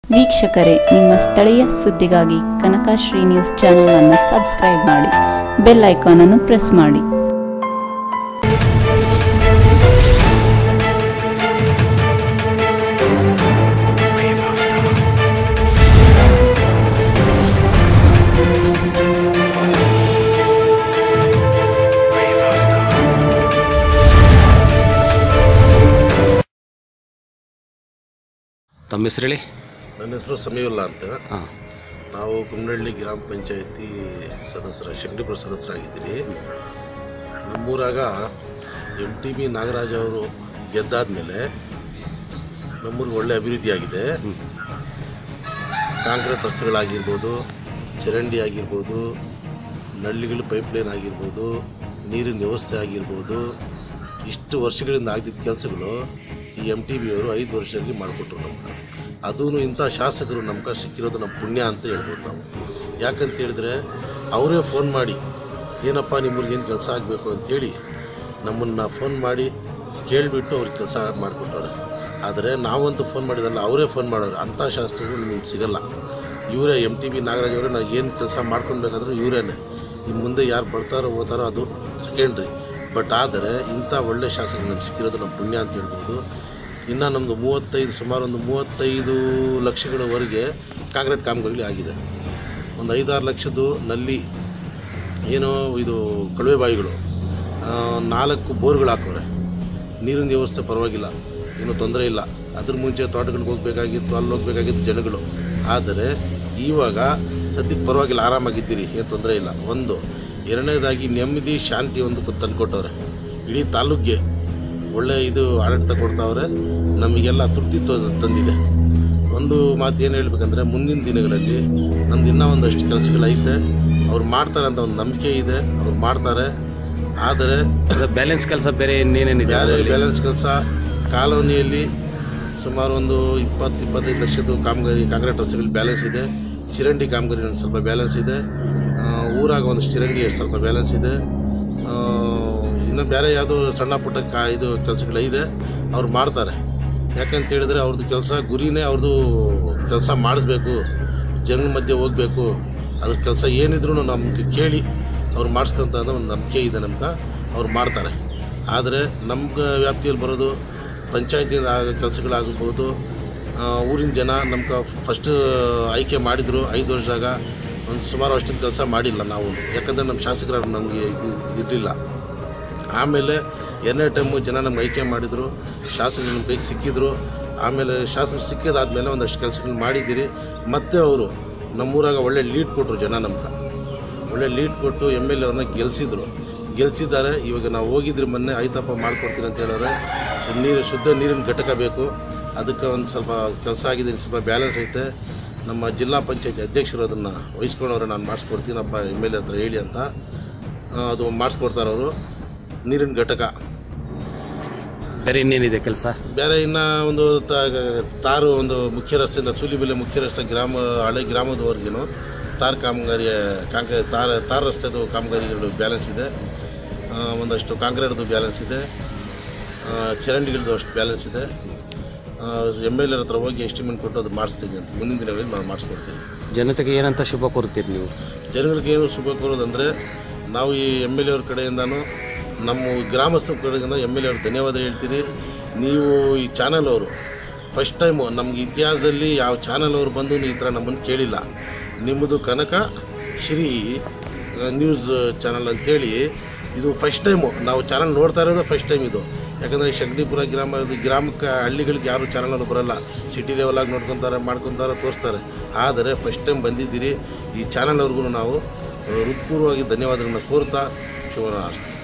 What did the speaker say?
ವೀಕ್ಷಕರೇ ನಿಮ್ಮ ಸ್ಥಳೀಯ ಸುದ್ದಿಗಾಗಿ ಕನಕಶ್ರೀ ನ್ಯೂಸ್ ಚಾನೆಲ್ ಅನ್ನು ಸಬ್ಸ್ಕ್ರೈಬ್ ಮಾಡಿ ಬೆಲ್ ಐಕಾನ್ ಅನ್ನು ಪ್ರೆಸ್ ಮಾಡಿ ತಮ್ಮ ಹೆಸರು ಹೇಳಿ ನನ್ನ ಹೆಸರು ಸಮೀವುಲ್ಲಾ ಅಂತ ಹಾಂ ನಾವು ಕುಮ್ಮನಹಳ್ಳಿ ಗ್ರಾಮ ಪಂಚಾಯತಿ ಸದಸ್ಯರ ಶೆಟ್ಟಿಪುರ ಸದಸ್ಯರಾಗಿದ್ದೀವಿ ನಮ್ಮೂರಾಗ ಎಂ ಟಿ ಬಿ ನಾಗರಾಜ್ ಅವರು ಗೆದ್ದಾದ್ಮೇಲೆ ನಮ್ಮೂರಿಗೆ ಒಳ್ಳೆ ಅಭಿವೃದ್ಧಿ ಆಗಿದೆ ಕಾಂಕ್ರೀಟ್ ರಸ್ತೆಗಳಾಗಿರ್ಬೋದು ಚರಂಡಿ ಆಗಿರ್ಬೋದು ನಳ್ಳಿಗಳು ಪೈಪ್ಲೈನ್ ಆಗಿರ್ಬೋದು ನೀರಿನ ವ್ಯವಸ್ಥೆ ಆಗಿರ್ಬೋದು ಇಷ್ಟು ವರ್ಷಗಳಿಂದ ಆಗಿದ್ದ ಕೆಲಸಗಳು ಈ ಎಮ್ ಟಿ ಬಿ ಅವರು ಐದು ವರ್ಷದಲ್ಲಿ ಮಾಡಿಕೊಟ್ರು ನಮ್ಗೆ ಅದೂ ಇಂಥ ಶಾಸಕರು ನಮ್ಗೆ ಸಿಕ್ಕಿರೋದು ನಮ್ಮ ಪುಣ್ಯ ಅಂತ ಹೇಳ್ಬೋದು ನಾವು ಯಾಕಂತ ಹೇಳಿದ್ರೆ ಅವರೇ ಫೋನ್ ಮಾಡಿ ಏನಪ್ಪ ನಿಮ್ಮೂರಿಗೆ ಏನು ಕೆಲಸ ಆಗಬೇಕು ಅಂತೇಳಿ ನಮ್ಮನ್ನು ಫೋನ್ ಮಾಡಿ ಕೇಳಿಬಿಟ್ಟು ಅವ್ರಿಗೆ ಕೆಲಸ ಮಾಡಿಕೊಟ್ಟವ್ರೆ ಆದರೆ ನಾವಂತೂ ಫೋನ್ ಮಾಡಿದಲ್ಲ ಅವರೇ ಫೋನ್ ಮಾಡೋರು ಅಂಥ ಶಾಸಕರು ನಿಮಗೆ ಸಿಗಲ್ಲ ಇವರೇ ಎಮ್ ಟಿ ಬಿ ನಾಗರಾಜ್ ಅವರೇ ನಾವು ಏನು ಕೆಲಸ ಮಾಡ್ಕೊಳ್ಬೇಕಾದ್ರೂ ಇವರೇನೆ ಇನ್ನು ಮುಂದೆ ಯಾರು ಬರ್ತಾರೋ ಹೋಗ್ತಾರೋ ಅದು ಸೆಕೆಂಡ್ರಿ ಬಟ್ ಆದರೆ ಇಂಥ ಒಳ್ಳೆ ಶಾಸಕರು ನಮ್ಗೆ ಸಿಕ್ಕಿರೋದು ನಮ್ಮ ಪುಣ್ಯ ಅಂತ ಹೇಳ್ಬೋದು ಇನ್ನು ನಮ್ಮದು ಮೂವತ್ತೈದು ಸುಮಾರು ಒಂದು ಮೂವತ್ತೈದು ಲಕ್ಷಗಳವರೆಗೆ ಕಾಂಕ್ರೀಟ್ ಕಾಮಗಾರಿ ಆಗಿದೆ ಒಂದು ಐದಾರು ಲಕ್ಷದ್ದು ನಲ್ಲಿ ಏನೋ ಇದು ಕೊಳವೆ ಬಾವಿಗಳು ಆ, ನಾಲ್ಕು ಬೋರ್ಗಳು ಹಾಕವ್ರೆ ನೀರಿನ ವ್ಯವಸ್ಥೆ ಪರವಾಗಿಲ್ಲ ಏನೂ ತೊಂದರೆ ಇಲ್ಲ ಅದ್ರ ಮುಂಚೆ ತೋಟಗಳಿಗೆ ಹೋಗ್ಬೇಕಾಗಿತ್ತು ಅಲ್ಲಿ ಹೋಗ್ಬೇಕಾಗಿತ್ತು ಜನಗಳು ಆದರೆ ಇವಾಗ ಸದ್ಯಕ್ಕೆ ಪರವಾಗಿಲ್ಲ ಆರಾಮಾಗಿದ್ದೀರಿ ಏನು ತೊಂದರೆ ಇಲ್ಲ ಒಂದು ಎರಡನೇದಾಗಿ ನೆಮ್ಮದಿ ಶಾಂತಿ ಒಂದು ಕು- ತಂದ್ಕೊಟ್ಟವ್ರೆ ಇಡೀ ತಾಲೂಕಿಗೆ ಒಳ್ಳೆ ಇದು ಆಡಳಿತ ಕೊಡ್ತಾವ್ರೆ ನಮಗೆಲ್ಲ ತೃಪ್ತಿ ತ- ತಂದಿದೆ ಒಂದು ಮಾತು ಏನು ಹೇಳ್ಬೇಕಂದ್ರೆ ಮುಂದಿನ ದಿನಗಳಲ್ಲಿ ನಮ್ದು ಇನ್ನೂ ಒಂದಷ್ಟು ಕೆಲಸಗಳೈತೆ ಅವ್ರು ಮಾಡ್ತಾರೆ ಅಂತ ಒಂದು ನಂಬಿಕೆ ಇದೆ ಅವ್ರು ಮಾಡ್ತಾರೆ ಆದರೆ ಬ್ಯಾಲೆನ್ಸ್ ಕೆಲಸ ಬೇರೆ ಇನ್ನೇನೇನಿದೆ ಬ್ಯಾಲೆ ಅದರಲ್ಲಿ? ಬ್ಯಾಲೆನ್ಸ್ ಕೆಲಸ ಕಾಲೋನಿಯಲ್ಲಿ ಸುಮಾರು ಒಂದು ಇಪ್ಪತ್ತು ಇಪ್ಪತ್ತೈದು ಲಕ್ಷದ ಕಾಮಗಾರಿ ಕಾಂಕ್ರೀಟ್ ರಸ್ತೆಗಳು ಬ್ಯಾಲೆನ್ಸ್ ಇದೆ ಚಿರಂಡಿ ಕಾಮಗಾರಿ ಒಂದು ಸ್ವಲ್ಪ ಬ್ಯಾಲೆನ್ಸ್ ಇದೆ ಆ, ಊರಾಗ ಒಂದಷ್ಟು ಚಿರಂಡಿ ಸ್ವಲ್ಪ ಬ್ಯಾಲೆನ್ಸ್ ಇದೆ ಆ, ಇನ್ನು ಬೇರೆ ಯಾವುದೋ ಸಣ್ಣ ಪುಟ್ಟ ಕಾ ಇದು ಕೆಲಸಗಳಿದೆ ಅವ್ರು ಮಾಡ್ತಾರೆ ಯಾಕಂತ ಹೇಳಿದ್ರೆ ಅವ್ರದ್ದು ಕೆಲಸ ಗುರಿನೇ ಅವ್ರದ್ದು ಕೆಲಸ ಮಾಡಿಸ್ಬೇಕು ಜನರ ಮಧ್ಯೆ ಹೋಗಬೇಕು ಅದ್ರ ಕೆಲಸ ಏನಿದ್ರು ನಮ್ಗೆ ಕೇಳಿ ಅವ್ರು ಮಾಡಿಸ್ಕೊಂತ ಅನ್ನೋ ಒಂದು ನಂಬಿಕೆ ಇದೆ ನಮ್ಗೆ ಅವ್ರು ಮಾಡ್ತಾರೆ ಆದರೆ ನಮ್ಗೆ ವ್ಯಾಪ್ತಿಯಲ್ಲಿ ಬರೋದು ಪಂಚಾಯತಿಯಿಂದ ಆಗೋ ಕೆಲಸಗಳಾಗಿರ್ಬೋದು ಆ, ಊರಿನ ಜನ ನಮ್ಗೆ ಫಸ್ಟ್ ಆಯ್ಕೆ ಮಾಡಿದರು ಐದು ವರ್ಷದಾಗ ಒಂದು ಸುಮಾರು ವರ್ಷದ ಕೆಲಸ ಮಾಡಿಲ್ಲ ನಾವು ಯಾಕಂದರೆ ನಮ್ಮ ಶಾಸಕರು ನಮಗೆ ಇರಲಿಲ್ಲ ಆಮೇಲೆ ಎರಡನೇ ಟೈಮು ಜನ ನಮ್ಗೆ ಆಯ್ಕೆ ಮಾಡಿದರು ಶಾಸಕರು ನಮ್ಮ ಕೈಗೆ ಸಿಕ್ಕಿದ್ರು ಆಮೇಲೆ ಶಾಸಕರು ಸಿಕ್ಕಿದಾದ್ಮೇಲೆ ಒಂದಷ್ಟು ಕೆಲಸಗಳು ಮಾಡಿದ್ದೀರಿ ಮತ್ತೆ ಅವರು ನಮ್ಮೂರಾಗ ಒಳ್ಳೆ ಲೀಡ್ ಕೊಟ್ಟರು ಜನ ನಮ್ಗೆ ಒಳ್ಳೆ ಲೀಡ್ ಕೊಟ್ಟು ಎಮ್ ಎಲ್ ಅವ್ರನ್ನ ಗೆಲ್ಲಿಸಿದ್ರು ಗೆಲ್ಲಿಸಿದ್ದಾರೆ ಇವಾಗ ನಾವು ಹೋಗಿದ್ರಿ ಮೊನ್ನೆ ಆಯ್ತಪ್ಪ ಮಾಡ್ಕೊಡ್ತೀನಿ ಅಂತ ಹೇಳಿದ್ರೆ ನೀರು ಶುದ್ಧ ನೀರಿನ ಘಟಕ ಬೇಕು ಅದಕ್ಕೆ ಒಂದು ಸ್ವಲ್ಪ ಕೆಲಸ ಆಗಿದೆ ಇನ್ನು ಸ್ವಲ್ಪ ಬ್ಯಾಲೆನ್ಸ್ ಐತೆ ನಮ್ಮ ಜಿಲ್ಲಾ ಪಂಚಾಯತಿ ಅಧ್ಯಕ್ಷರು ಅದನ್ನು ವಹಿಸ್ಕೊಂಡವ್ರೆ ನಾನು ಮಾಡಿಸ್ಕೊಡ್ತೀನಪ್ಪ ಎಮ್ ಎಲ್ ಎ ಹತ್ರ ಹೇಳಿ ಅಂತ ಆ, ಅದು ಮಾಡಿಸ್ಕೊಡ್ತಾರೆ ಅವರು ನೀರಿನ ಘಟಕ ಬೇರೆ ಇನ್ನೇನಿದೆ ಕೆಲಸ ಬೇರೆ ಇನ್ನು ಒಂದು ತ- ತಾರು ಒಂದು ಮುಖ್ಯ ರಸ್ತೆಯಿಂದ ಸೂಲಿಬೆಲೆ ಮುಖ್ಯ ರಸ್ತೆ ಗ್ರಾಮ ಹಳೆ ಗ್ರಾಮದವರೆಗೂ ತಾರ್ ಕಾಮಗಾರಿಯ ಕಾಂಕ್ರೀ ತಾರ ತಾರ್ ರಸ್ತೆದು ಕಾಮಗಾರಿಗಳು ಬ್ಯಾಲೆನ್ಸ್ ಇದೆ ಆ, ಒಂದಷ್ಟು ಕಾಂಕ್ರೀಟ್ದು ಬ್ಯಾಲೆನ್ಸ್ ಇದೆ ಆ, ಚರಂಡಿಗಳದ್ದು ಅಷ್ಟು ಬ್ಯಾಲೆನ್ಸ್ ಇದೆ ಎಮ್ ಎಲ್ ಎರ್ ಹತ್ರ ಹೋಗಿ ಎಸ್ಟಿಮೇಟ್ ಕೊಟ್ಟು ಅದು ಮಾಡಿಸ್ತೀವಿ ಅಂತ ಮುಂದಿನ ದಿನಗಳಲ್ಲಿ ನಾವು ಮಾಡಿಸ್ಕೊಡ್ತೀವಿ ಜನತೆಗೆ ಏನಂತ ಶುಭ ಕೋರುತ್ತೀರಿ ನೀವು ಜನಗಳಿಗೆ ಏನು ಶುಭ ಕೋರೋದಂದರೆ ನಾವು ಈ ಎಮ್ ಎಲ್ ಎ ಅವ್ರ ಕಡೆಯಿಂದನೂ ನಮ್ಮ ಗ್ರಾಮಸ್ಥರ ಕಡೆಯಿಂದ ಎಮ್ ಎಲ್ ಎ ಅವ್ರಿಗೆ ಧನ್ಯವಾದ ಹೇಳ್ತೀನಿ ನೀವು ಈ ಚಾನಲ್ ಅವರು ಫಸ್ಟ್ ಟೈಮು ನಮ್ಗೆ ಇತಿಹಾಸದಲ್ಲಿ ಯಾವ ಚಾನಲ್ ಅವರು ಬಂದು ಈ ಥರ ನಮ್ಮನ್ನು ಕೇಳಿಲ್ಲ ನಿಮ್ಮದು ಕನಕ ಶ್ರೀ ನ್ಯೂಸ್ ಚಾನಲ್ ಅಂತೇಳಿ ಇದು ಫಸ್ಟ್ ಟೈಮು ನಾವು ಚಾನಲ್ ನೋಡ್ತಾ ಇರೋದು ಫಸ್ಟ್ ಟೈಮ್ ಇದು ಯಾಕಂದರೆ ಶಗಡಿಪುರ ಗ್ರಾಮ ಗ್ರಾಮಕ್ಕೆ ಹಳ್ಳಿಗಳಿಗೆ ಯಾರು ಚಾನಲ್ ಬರೋಲ್ಲ ಸಿಟಿ ಲೆವೆಲಾಗಿ ನೋಡ್ಕೊತಾರೆ ಮಾಡ್ಕೊತಾರೆ ತೋರಿಸ್ತಾರೆ ಆದರೆ ಫಸ್ಟ್ ಟೈಮ್ ಬಂದಿದ್ದೀರಿ ಈ ಚಾನಲ್ ಅವ್ರಿಗೂ ನಾವು ಹೃತ್ಪೂರ್ವವಾಗಿ ಧನ್ಯವಾದಗಳನ್ನ ಕೋರ್ತಾ ಶುಭ ಹಾರೈಸ್ತೀನಿ